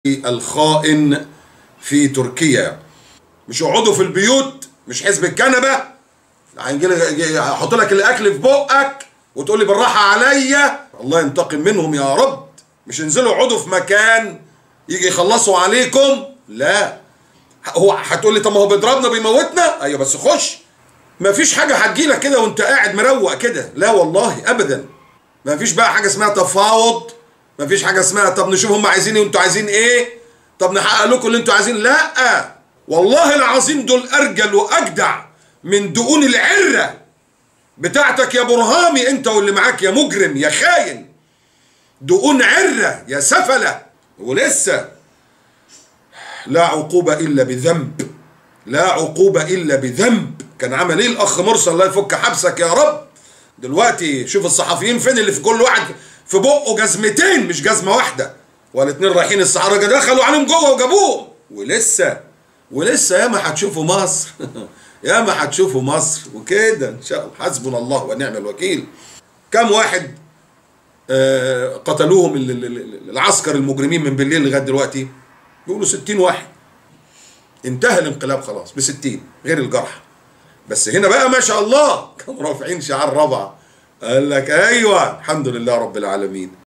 الخائن في تركيا مش اقعدوا في البيوت مش حزب الكنبه هنجي لك احط لك الاكل في بقك وتقول لي بالراحه عليا الله ينتقم منهم يا رب مش انزلوا اقعدوا في مكان يجي يخلصوا عليكم لا هو هتقول لي طب ما هو بيضربنا بيموتنا ايوه بس خش ما فيش حاجه هتجيلك كده وانت قاعد مروق كده لا والله ابدا ما فيش بقى حاجه اسمها تفاوض ما فيش حاجه اسمها طب نشوف هم عايزين ايه وانتوا عايزين ايه طب نحقق لكم اللي انتوا عايزين لا والله العظيم دول ارجل واجدع من دقون العره بتاعتك يا برهامي انت واللي معاك يا مجرم يا خاين دقون عره يا سفله ولسه لا عقوبه الا بذنب لا عقوبه الا بذنب كان عمل ايه الاخ مرسل الله يفك حبسك يا رب دلوقتي شوف الصحفيين فين اللي في كل واحد في بقه جزمتين مش جزمه واحده والاتنين رايحين الصحراء دخلوا عليهم جوه وجابوهم ولسه ولسه ياما هتشوفوا مصر ياما هتشوفوا مصر وكده ان شاء الله حسبنا الله ونعم الوكيل كم واحد آه قتلوهم العسكر المجرمين من بالليل لغايه دلوقتي بيقولوا 60 واحد انتهى الانقلاب خلاص ب 60 غير الجرحى بس هنا بقى ما شاء الله كانوا رافعين شعار رابعه قال لك ايوه الحمد لله رب العالمين